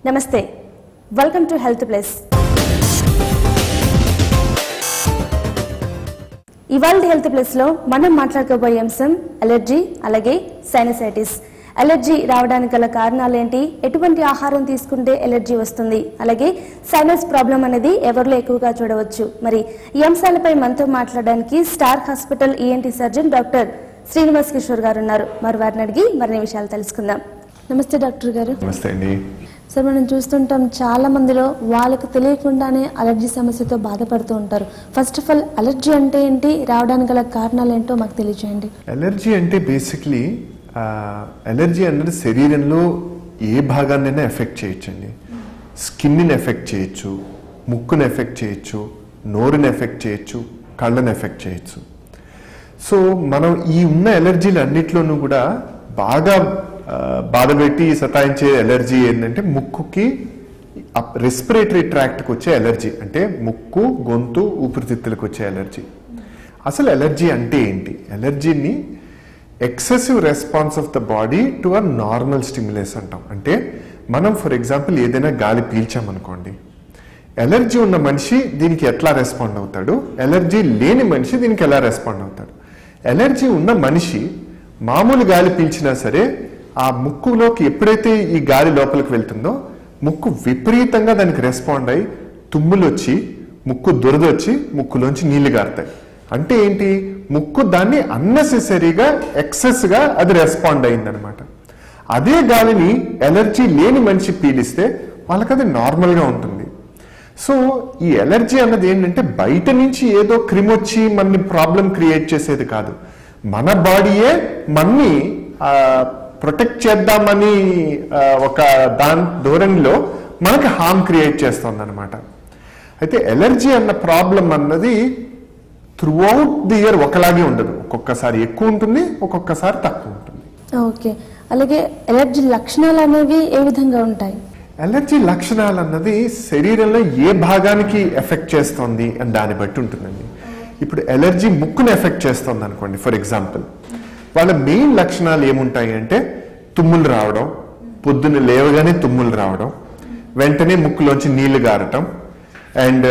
నమస్తే welcome to health plus ఇవాళ health plus లో మనం మాట్లాడుకోబోయే అంశం అలర్జీ అలాగే సైనసైటిస్ అలర్జీ రావడానికి గల కారణాలు ఏంటి ఎటువంటి ఆహారం తీసుకుంటే ఎలర్జీ వస్తుంది అలాగే సైనస్ ప్రాబ్లం అనేది ఎవరిలో ఎక్కువగా చూడవచ్చు మరి ఈ అంశాలపై మనతో మాట్లాడడానికి star hospital ENT surgeon doctor Srinivas Kishore గారు ఉన్నారు మరి వారిని అడిగి మరిన్ని విషయాలు తెలుసుకుందాం నమస్తే డాక్టర్ గారు నమస్తే అండి సార్ మనం చూస్తుంటాం చాలా మందిలో వాళ్ళకి తెలియకుండానే అలర్జీ సమస్యతో బాధపడుతూ ఉంటారు ఫస్ట్ ఆఫ్ ఆల్ అలర్జీ అంటే ఏంటి రావడానికి గల కారణాలు ఏంటో మాకు తెలియజేయండి ఎలర్జీ అంటే బేసిక్లీ ఎలర్జీ అన్నది శరీరంలో ఏ భాగాన్నైనా ఎఫెక్ట్ చేయొచ్చండి స్కిన్ని ఎఫెక్ట్ చేయొచ్చు ముక్కుని ఎఫెక్ట్ చేయొచ్చు నోరుని ఎఫెక్ట్ చేయొచ్చు కళ్ళని ఎఫెక్ట్ చేయొచ్చు సో మనం ఈ ఉన్న ఎలర్జీలు అన్నిట్లోనూ కూడా బాగా ఆ, బాధపెట్టి సతాయించే ఎలర్జీ ఏంటంటే ముక్కుకి రెస్పిరేటరీ ట్రాక్ట్కి వచ్చే ఎలర్జీ అంటే ముక్కు గొంతు ఊపిరితిత్తులకు వచ్చే ఎలర్జీ అసలు ఎలర్జీ అంటే ఏంటి ఎలర్జీని excessive response of the body to a normal stimulus అంటాం అంటే మనం ఫర్ ఎగ్జాంపుల్ ఏదైనా గాలి పీల్చామనుకోండి ఎలర్జీ ఉన్న మనిషి దీనికి ఎట్లా రెస్పాండ్ అవుతాడు ఎలర్జీ లేని మనిషి దీనికి ఎలా రెస్పాండ్ అవుతాడు ఎలర్జీ ఉన్న మనిషి మామూలు గాలి పీల్చినా సరే ఆ ముక్కులోకి ఎప్పుడైతే ఈ గాలి లోపలికి వెళ్తుందో ముక్కు విపరీతంగా దానికి రెస్పాండ్ అయి తుమ్ములు వచ్చి ముక్కు దురదొచ్చి ముక్కులోంచి నీళ్లు గారుతాయి అంటే ఏంటి ముక్కు దాన్ని అన్నెసెసరీగా ఎక్సెస్గా అది రెస్పాండ్ అయిందనమాట అదే గాలిని ఎలర్జీ లేని మనిషి పీలిస్తే వాళ్ళకి అది నార్మల్గా ఉంటుంది సో ఈ ఎలర్జీ అన్నది ఏంటంటే బయట నుంచి ఏదో క్రిమ్ వచ్చి మనని ప్రాబ్లం క్రియేట్ చేసేది కాదు మన బాడీయే మన్ని ప్రొటెక్ట్ చేద్దామని ఆ, ఒక దాని ధోరణిలో మనకి హార్మ్ క్రియేట్ చేస్తుంది అనమాట అయితే ఎలర్జీ అన్న ప్రాబ్లం అన్నది త్రూ అవుట్ ది ఇయర్ ఒకలాగే ఉండదు ఒక్కొక్కసారి ఎక్కువ ఉంటుంది ఒక్కొక్కసారి తక్కువ ఉంటుంది ఓకే అలాగే ఎలర్జీ లక్షణాలు అనేవి ఏ విధంగా ఉంటాయి ఎలర్జీ లక్షణాలు అన్నది శరీరంలో ఏ భాగానికి ఎఫెక్ట్ చేస్తుంది అని దాన్ని బట్టి ఉంటుందండి ఇప్పుడు ఎలర్జీ ముక్కుని ఎఫెక్ట్ చేస్తుంది అనుకోండి ఫర్ ఎగ్జాంపుల్ వాళ్ళ మెయిన్ లక్షణాలు ఏముంటాయి అంటే తుమ్ములు రావడం పొద్దున్న లేవగానే తుమ్ములు రావడం వెంటనే ముక్కులోంచి నీళ్లు గారటం అండ్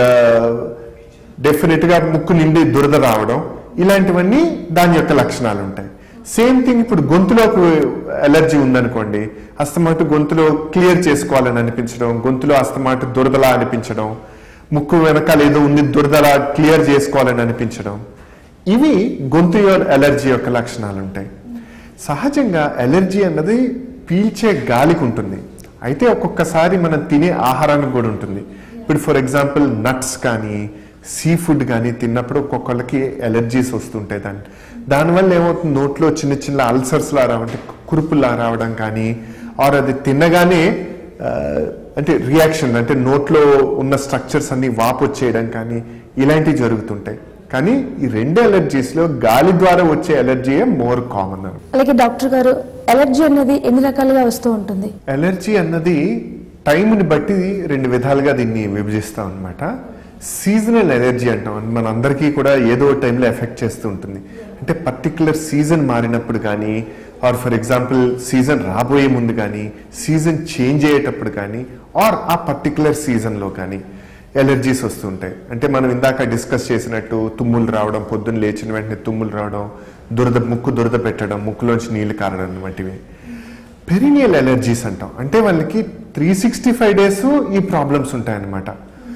డెఫినెట్గా ముక్కు నిండి దురద రావడం ఇలాంటివన్నీ దాని యొక్క లక్షణాలు ఉంటాయి సేమ్ థింగ్ ఇప్పుడు గొంతులోకి ఎలర్జీ ఉందనుకోండి అస్తమాటు గొంతులో క్లియర్ చేసుకోవాలని అనిపించడం గొంతులో అస్తమాటు దురదలా అనిపించడం ముక్కు వెనకాల ఏదో ఉంది దురదలా క్లియర్ చేసుకోవాలని అనిపించడం ఇవి గొంతు ఎలర్జీ యొక్క లక్షణాలు ఉంటాయి సహజంగా ఎలర్జీ అన్నది పీల్చే గాలికి ఉంటుంది అయితే ఒక్కొక్కసారి మనం తినే ఆహారానికి కూడా ఉంటుంది ఇప్పుడు ఫర్ ఎగ్జాంపుల్ నట్స్ కానీ సీ ఫుడ్ కానీ తిన్నప్పుడు ఒక్కొక్కళ్ళకి ఎలర్జీస్ వస్తుంటాయి దాని దానివల్ల ఏమవుతుంది నోట్లో చిన్న చిన్న అల్సర్స్ లా రావడం అంటే కురుపులా రావడం కానీ ఆర్ అది తినగానే ఆ, అంటే రియాక్షన్ అంటే నోట్లో ఉన్న స్ట్రక్చర్స్ అన్ని వాపు వచ్చేయడం కానీ ఇలాంటివి జరుగుతుంటాయి కానీ ఈ రెండు ఎలర్జీస్ లో గాలి ద్వారా వచ్చే ఎలర్జీయే మోర్ కామన్ అని అలాగే డాక్టర్ గారు ఎలర్జీ అనేది ఎన్ని రకాలుగా వస్తూ ఉంటుంది ఎలర్జీ అన్నది టైంని బట్టి రెండు విధాలుగా దీన్ని విభజిస్తాం అనమాట సీజనల్ ఎలర్జీ అంటాం మన అందరికీ కూడా ఏదో టైంలో ఎఫెక్ట్ చేస్తూ ఉంటుంది అంటే పర్టికులర్ సీజన్ మారినప్పుడు కానీ ఆర్ ఫర్ ఎగ్జాంపుల్ సీజన్ రాబోయే ముందు కానీ సీజన్ చేంజ్ అయ్యేటప్పుడు కానీ ఆర్ ఆ పర్టికులర్ సీజన్లో కానీ ఎలర్జీస్ వస్తుంటాయి అంటే మనం ఇందాక డిస్కస్ చేసినట్టు తుమ్ములు రావడం పొద్దున్న లేచిన వెంటనే తుమ్ములు రావడం దురద ముక్కు దురద పెట్టడం ముక్కులోంచి నీళ్లు కారడం వంటివి పెరినియల్ ఎలర్జీస్ అంటాం అంటే వాళ్ళకి త్రీ సిక్స్టీ ఫైవ్ డేస్ ఈ ప్రాబ్లమ్స్ ఉంటాయన్నమాట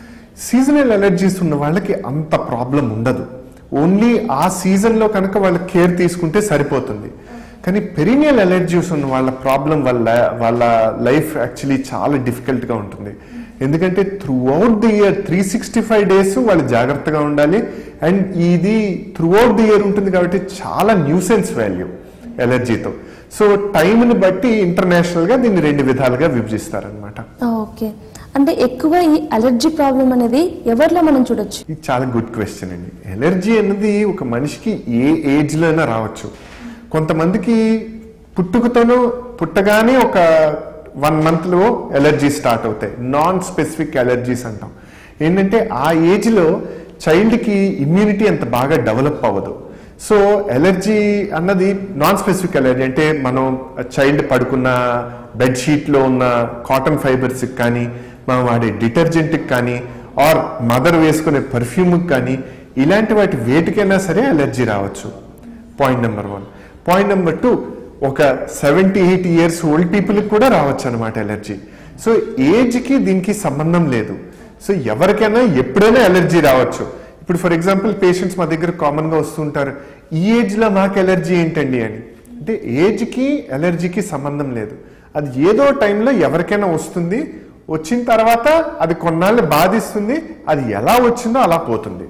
సీజనల్ ఎలర్జీస్ ఉన్న వాళ్ళకి అంత ప్రాబ్లం ఉండదు ఓన్లీ ఆ సీజన్లో కనుక వాళ్ళ కేర్ తీసుకుంటే సరిపోతుంది కానీ పెరినియల్ ఎలర్జీస్ ఉన్న వాళ్ళ ప్రాబ్లం వల్ల వాళ్ళ లైఫ్ యాక్చువల్లీ చాలా డిఫికల్ట్గా ఉంటుంది ఎందుకంటే throughout the year three sixty five days వాళ్ళు జాగ్రత్తగా ఉండాలి అండ్ ఇది త్రూ అవుట్ ది ఇయర్ ఉంటుంది కాబట్టి చాలా న్యూసెన్స్ వాల్యూ ఎలర్జీతో సో టైంని బట్టి ఇంటర్నేషనల్ గా దీన్ని రెండు విధాలుగా విభజిస్తారనమాట ఓకే అంటే ఎక్కువ ఈ అలర్జీ ప్రాబ్లం అనేది ఎవరిలో మనం చూడొచ్చు ఇది చాలా గుడ్ క్వశ్చన్ అండి ఎలర్జీ అన్నది ఒక మనిషికి ఏ ఏజ్ లో అయినా రావచ్చు కొంతమందికి పుట్టుకతోనూ పుట్టగానే ఒక వన్ మంత్ లో ఎలర్జీ స్టార్ట్ అవుతాయి నాన్ స్పెసిఫిక్ ఎలర్జీస్ అంటాం ఏంటంటే ఆ ఏజ్ లో చైల్డ్ కి ఇమ్యూనిటీ అంత బాగా డెవలప్ అవ్వదు సో ఎలర్జీ అన్నది నాన్ స్పెసిఫిక్ ఎలర్జీ అంటే మనం చైల్డ్ పడుకున్న బెడ్షీట్లో ఉన్న కాటన్ ఫైబర్స్కి కానీ మనం వాడే డిటర్జెంట్కి కానీ ఆర్ మదర్ వేసుకునే పర్ఫ్యూమ్కి కానీ ఇలాంటి వాటి వేటికైనా సరే ఎలర్జీ రావచ్చు point number one point number two ఒక సెవెంటీ ఎయిట్ ఇయర్స్ ఓల్డ్ పీపుల్కి కూడా రావచ్చు అనమాట ఎలర్జీ సో ఏజ్కి దీనికి సంబంధం లేదు సో ఎవరికైనా ఎప్పుడైనా ఎలర్జీ రావచ్చు ఇప్పుడు ఫర్ ఎగ్జాంపుల్ పేషెంట్స్ మా దగ్గర కామన్గా వస్తుంటారు ఈ ఏజ్లో నాకు ఎలర్జీ ఏంటండి అని అంటే ఏజ్కి ఎలర్జీకి సంబంధం లేదు అది ఏదో టైంలో ఎవరికైనా వస్తుంది వచ్చిన తర్వాత అది కొన్నాళ్ళు బాధిస్తుంది అది ఎలా వచ్చిందో అలా పోతుంది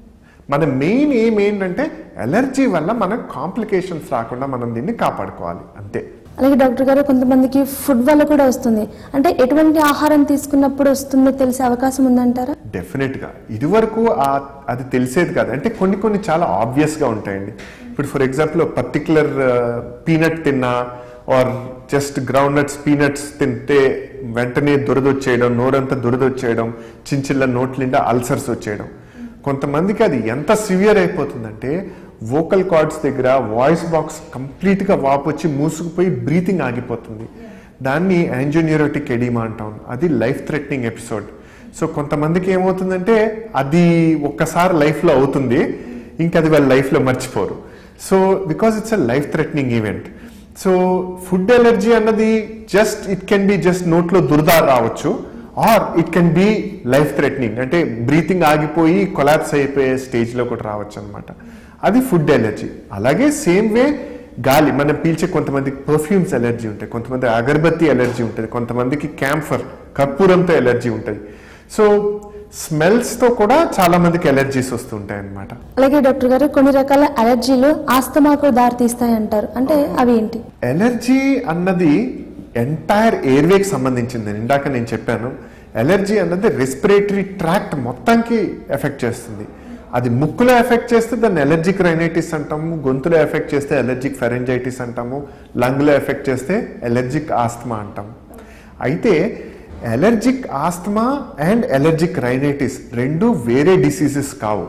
మన మెయిన్ ఏం ఏంటంటే ఎలర్జీ వల్ల మనకు కాంప్లికేషన్స్ రాకుండా మనం దీన్ని కాపాడుకోవాలి అంతే అలాగే డాక్టర్ గారు కొంతమందికి ఫుడ్ వల్ల కూడా వస్తుంది అంటే ఎటువంటి ఆహారం తీసుకున్నప్పుడు వస్తుందో తెలిసే అవకాశం ఉందంటారా డెఫినెట్ గా ఇదివరకు ఆ- అది తెలిసేది కాదు అంటే కొన్ని కొన్ని చాలా ఆబ్వియస్ గా ఉంటాయండి ఇప్పుడు ఫర్ ఎగ్జాంపుల్ పర్టికులర్ పీనట్ తిన్నా or just ground nuts peanuts తింటే వెంటనే దురద వచ్చేయడం నోరంతా దురద వచ్చేయడం చిన్న చిన్న నోట్ల నిండా అల్సర్స్ వచ్చేయడం కొంతమందికి అది ఎంత సివియర్ అయిపోతుందంటే వోకల్ కార్డ్స్ దగ్గర వాయిస్ బాక్స్ కంప్లీట్గా వాపు వచ్చి మూసుకుపోయి బ్రీతింగ్ ఆగిపోతుంది దాన్ని యాంజోన్యూరోటిక్ ఎడిమా అంటాం అది లైఫ్ థ్రెటనింగ్ ఎపిసోడ్ సో కొంతమందికి ఏమవుతుందంటే అది ఒక్కసారి లైఫ్లో అవుతుంది ఇంకా అది వాళ్ళ లైఫ్లో మర్చిపోరు so because it's a life threatening event so food allergy అన్నది just it can be just నోట్లో దురద రావచ్చు or it can be life threatening అంటే బ్రీతింగ్ ఆగిపోయి కొలాప్స్ అయిపోయే స్టేజ్లో కూడా రావచ్చు అనమాట అది ఫుడ్ ఎలర్జీ అలాగే సేమ్ వే గాలి మనం పీల్చే కొంతమందికి పర్ఫ్యూమ్స్ ఎలర్జీ ఉంటాయి కొంతమంది అగరబత్తి ఎలర్జీ ఉంటుంది కొంతమందికి క్యాంఫర్ కర్పూరంతో ఎలర్జీ ఉంటుంది సో స్మెల్స్తో కూడా చాలా మందికి ఎలర్జీస్ వస్తుంటాయి అన్నమాట అలాగే డాక్టర్ గారు కొన్ని రకాల అలర్జీలు ఆస్తమాకు దారితీస్తాయి అంటారు అంటే అవి ఏంటి ఎలర్జీ అన్నది ఎంటైర్ ఎయిర్వేకి సంబంధించింది ఇందాక నేను చెప్పాను ఎలర్జీ అన్నది రెస్పిరేటరీ ట్రాక్ట్ మొత్తానికి ఎఫెక్ట్ చేస్తుంది అది ముక్కులో ఎఫెక్ట్ చేస్తే దాన్ని ఎలర్జిక్ రైనైటిస్ అంటాము గొంతులో ఎఫెక్ట్ చేస్తే ఎలర్జిక్ ఫెరెంజైటిస్ అంటాము లంగ్లో ఎఫెక్ట్ చేస్తే ఎలర్జిక్ ఆస్తమా అంటాము అయితే allergic asthma and allergic rhinitis రెండు వేరే డిసీజెస్ కావు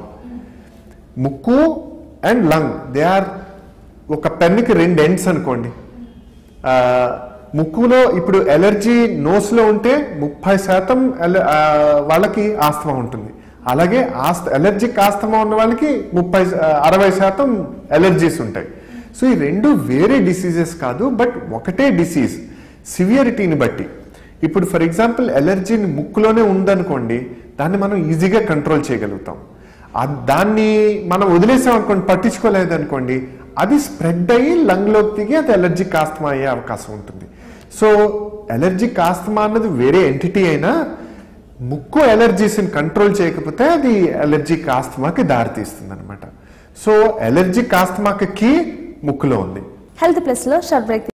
ముక్కు అండ్ లంగ్ దే ఆర్ ఒక పెన్నుకి రెండు ఎండ్స్ అనుకోండి ఆ, ముక్కులో ఇప్పుడు ఎలర్జీ నోస్లో ఉంటే ముప్పై శాతం ఎల- ఆ, వాళ్ళకి ఆస్తమా ఉంటుంది అలాగే ఆస్త ఎలర్జిక్ ఆస్తమా ఉన్న వాళ్ళకి ముప్పై ఆ, అరవై శాతం ఎలర్జీస్ ఉంటాయి సో ఈ రెండు వేరే డిసీజెస్ కాదు బట్ ఒకటే డిసీజ్ సివియరిటీని బట్టి ఇప్పుడు ఫర్ ఎగ్జాంపుల్ ఎలర్జీని ముక్కులోనే ఉందనుకోండి దాన్ని మనం ఈజీగా కంట్రోల్ చేయగలుగుతాం ఆ- దాన్ని మనం వదిలేసాం అనుకోండి పట్టించుకోలేదు అనుకోండి అది స్ప్రెడ్ అయ్యి లంగ్లోకి దిగి అది ఎలర్జిక్ ఆస్తమా అయ్యే అవకాశం ఉంటుంది సో ఎలర్జిక్ ఆస్తమా అన్నది వేరే ఎంటిటీ అయినా ముక్కు ఎలర్జీస్ని కంట్రోల్ చేయకపోతే అది ఎలర్జిక్ ఆస్తమాకి దారితీస్తుంది అనమాట సో ఎలర్జిక్ ఆస్తమాకి కీ ముక్కులో ఉంది హెల్త్ ప్లస్ లో షార్ట్ బ్రేక్